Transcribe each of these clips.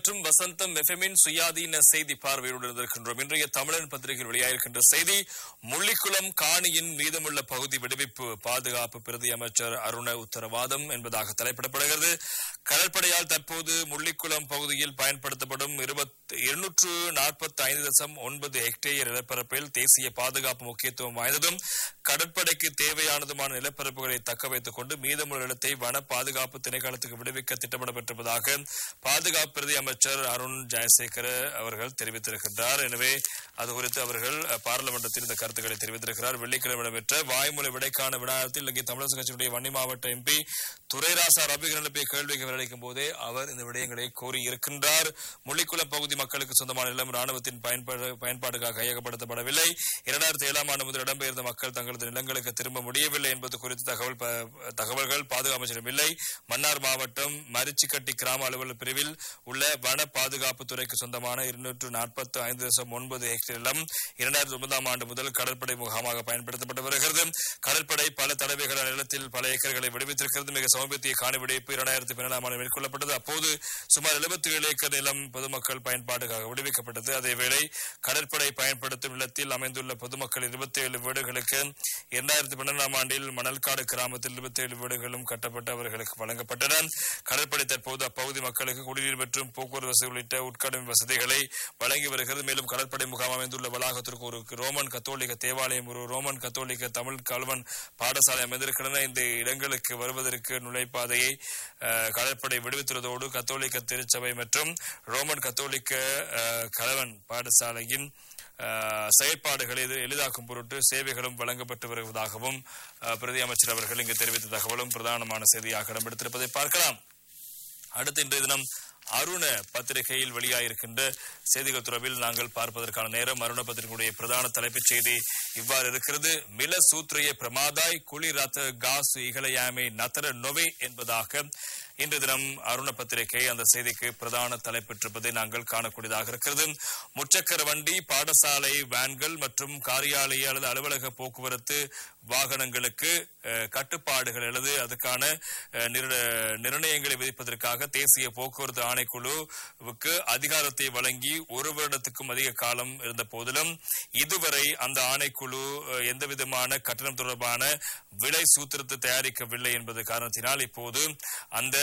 மற்றும் வசந்தம் எஃப்எம்மின் சுயாதீன செய்தி பார்வையுடன் இருக்கின்றோம் இன்றைய தமிழன் பத்திரிகையில் வெளியாகிருக்கின்ற செய்தி முள்ளிக்குளம் காணியின் மீதமுள்ள பகுதி விடுவிப்பு பாதுகாப்பு பிரதி அமைச்சர் அருண உத்தரவாதம் என்பதாக தலைப்பிடப்படுகிறது கடற்படையால் தற்போது முள்ளிக்குளம் பகுதியில் பயன்படுத்தப்படும் இருநூற்று நாற்பத்தி ஐந்து தசம் ஒன்பது ஹெக்டேயர் நிலப்பரப்பில் தேசிய பாதுகாப்பு முக்கியத்துவம் வாய்ந்ததும் கடற்படைக்கு தேவையானதுமான நிலப்பரப்புகளை தக்க வைத்துக் கொண்டு மீதமுள்ள இடத்தை வன பாதுகாப்பு திணைக்களத்துக்கு விடுவிக்க திட்டமிடப்பட்டிருப்பதாக பாதுகாப்பு பிரதி அமைச்சர் அருண் ஜெயசேகர அவர்கள் தெரிவித்திருக்கின்றார் எனவே அது குறித்து அவர்கள் அஹ், பாராளுமன்றத்தில் இந்த கருத்துக்களை தெரிவித்திருக்கிறார் வெள்ளிக்கிழமை நடைபெற்ற வாய்மொழி விடைக்கான வினாயத்தில் இலங்கை தமிழரசு கட்சியுடைய வன்னி மாவட்ட எம்பி துரைராசா ரபிகர் எழுப்பிய கேள்விக்கு விளைவிக்கும் போதே அவர் இந்த விடயங்களை கோரியிருக்கின்றார் முள்ளிக்குளம் பகுதி மக்களுக்கு சொந்தமான நிலம் ராணுவத்தின் பயன்பாடு பயன்பாடுக்காக கையகப்படுத்தப்படவில்லை இரண்டாயிரத்தி ஏழாம் ஆண்டு முதல் இடம்பெயர்ந்த மக்கள் தங்களது நிலங்களுக்கு திரும்ப முடியவில்லை என்பது குறித்து தகவல் ப- தகவல்கள் பாதுகாப்பு அமைச்சரிடம் இல்லை மன்னார் மாவட்டம் மரிச்சிக்கட்டி கிராம அலுவலர் பிரிவில் உள்ள வன பாதுகாப்பு துறைக்கு சொந்தமான இருநூற்று நாற்பத்தி ஐந்து தசம் ஒன்பது ஹெக்டேர் நிலம் இரண்டாயிரத்தி ஒன்பதாம் ஆண்டு முதல் கடற்படை முகாமாக பயன்படுத்தப்பட்டு வருகிறது கடற்படை பல தடவைகள் நிலத்தில் பல ஏக்கர்களை விடுவித்திருக்கிறது மிக சமீபத்திய காணி விடுவிப்பு இரண்டாயிரத்தி பதினேழாம் ஆண்டு மேற்கொள்ளப்பட்டது அப்போது சுமார் எழுபத்தி ஏழு ஏக்கர் நிலம் பொதுமக்கள் பயன்பாட்டுக்காக விடுவிக்கப்பட்டது அதேவேளை கடற்படை பயன்படுத்தும் நிலத்தில் அமைந்துள்ள பொதுமக்கள் இருபத்தி ஏழு வீடுகளுக்கு இரண்டாயிரத்தி பன்னெண்டாம் ஆண்டில் மணல்காடு கிராமத்தில் இருபத்தி ஏழு வீடுகளும் கட்டப்பட்டு அவர்களுக்கு வழங்கப்பட்டன கடற்படை தற்போது அப்பகுதி மக்களுக்கு குடிநீர் மற்றும் போக்குவரத்து வசதி உள்ளிட்ட உட்கடும் வசதிகளை வழங்கி வருகிறது மேலும் கடற்படை முகாம் அமைந்துள்ள வளாகத்திற்கு ஒரு ரோமன் கத்தோலிக்க தேவாலயம் ஒரு ரோமன் கத்தோலிக்க தமிழ் கல்வன் பாடசாலை அமைந்திருக்கின்றன இந்த இடங்களுக்கு வருவதற்கு நுழைப்பாதையை அஹ், கடற்படை விடுவித்துள்ளதோடு கத்தோலிக்க திருச்சபை மற்றும் ரோமன் கத்தோலிக்க அஹ், கலவன் பாடசாலையின் அஹ், செயற்பாடுகளை எளி- எளிதாக்கும் பொருட்டு சேவைகளும் வழங்கப்பட்டு வருவதாகவும் அஹ், பிரதி அமைச்சர் அவர்கள் இங்கு தெரிவித்த தகவலும் பிரதானமான செய்தியாக இடம்பெடுத்திருப்பதை பார்க்கலாம் அடுத்து இன்றைய தினம் அருண பத்திரிகையில் வெளியாகிருக்கின்ற செய்திகள் தொடர்பில் நாங்கள் பார்ப்பதற்கான நேரம் அருண பத்திரிகையுடைய பிரதான தலைப்புச் செய்தி இவ்வாறு இருக்கிறது மில சூத்ரிய பிரமாதாய் குளி ரத்த காசு இகலையாமை நத்தர நொவே என்பதாக இன்று தினம் அருண பத்திரிகை அந்த செய்திக்கு பிரதான தலைப்பிட்டிருப்பதை நாங்கள் காணக்கூடியதாக இருக்கிறது முச்சக்கர வண்டி பாடசாலை வேன்கள் மற்றும் காரியாலய அல்லது அலுவலக போக்குவரத்து வாகனங்களுக்கு அஹ், கட்டுப்பாடுகள் அல்லது அதுக்கான அஹ், நிர்ண- நிர்ணயங்களை விதிப்பதற்காக தேசிய போக்குவரத்து ஆணைக்குழுவுக்கு அதிகாரத்தை வழங்கி ஒரு வருடத்துக்கும் அதிக காலம் இருந்த போதிலும் இதுவரை அந்த ஆணைக்குழு அஹ், எந்தவிதமான கட்டணம் தொடர்பான விலை சூத்திரத்தை தயாரிக்கவில்லை என்பது காரணத்தினால் இப்போது அந்த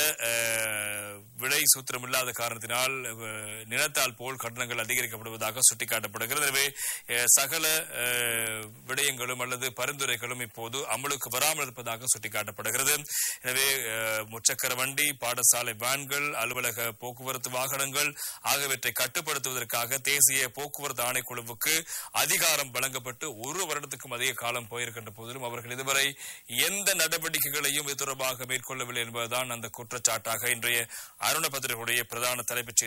அஹ், விலை சூத்திரம் இல்லாத காரணத்தினால் அஹ், நிலத்தால் போல் கட்டணங்கள் அதிகரிக்கப்படுவதாக சுட்டிக்காட்டப்படுகிறது எனவே அஹ், சகல அஹ், விடயங்களும் அல்லது பரிந்துரைகளும் இப்போது அமலுக்கு வராமல் இருப்பதாக சுட்டிக்காட்டப்படுகிறது எனவே அஹ், முச்சக்கர வண்டி பாடசாலை வேன்கள் அலுவலக போக்குவரத்து வாகனங்கள் ஆகியவற்றை கட்டுப்படுத்துவதற்காக தேசிய போக்குவரத்து ஆணைக்குழுவுக்கு அதிகாரம் வழங்கப்பட்டு ஒரு வருடத்துக்கும் அதிக காலம் போயிருக்கின்ற போதிலும் அவர்கள் இதுவரை எந்த நடவடிக்கைகளையும் இது தொடர்பாக மேற்கொள்ளவில்லை என்பதுதான் அந்த குற்றச்சாட்டாக இன்றைய அருண பத்திரிகையுடைய பிரதான தலைப்புச் செய்தி